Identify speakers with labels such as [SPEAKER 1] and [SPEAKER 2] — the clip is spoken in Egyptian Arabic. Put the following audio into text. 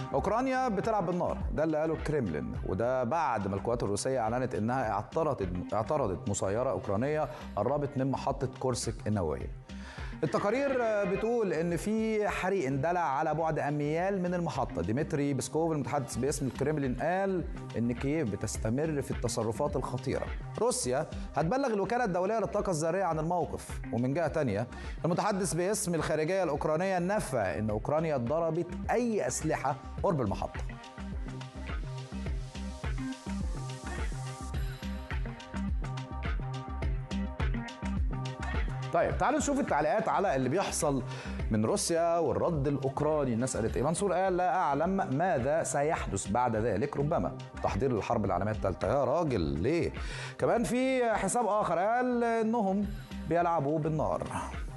[SPEAKER 1] اوكرانيا بتلعب بالنار ده اللي قاله الكريملين وده بعد ما القوات الروسيه اعلنت انها اعترضت اعترضت مسيره اوكرانيه قربت من محطه كورسك النوويه التقارير بتقول ان في حريق اندلع على بعد اميال من المحطه ديمتري بسكوف المتحدث باسم الكريملين قال ان كييف بتستمر في التصرفات الخطيره روسيا هتبلغ الوكاله الدوليه للطاقه الذريه عن الموقف ومن جهه تانية المتحدث باسم الخارجيه الاوكرانيه نفى ان اوكرانيا ضربت اي اسلحه قرب المحطه طيب تعالوا نشوف التعليقات على اللي بيحصل من روسيا والرد الاوكراني الناس قالت ايه منصور قال لا اعلم ماذا سيحدث بعد ذلك ربما تحضير للحرب العالميه الثالثه يا راجل ليه كمان في حساب اخر قال انهم بيلعبوا بالنار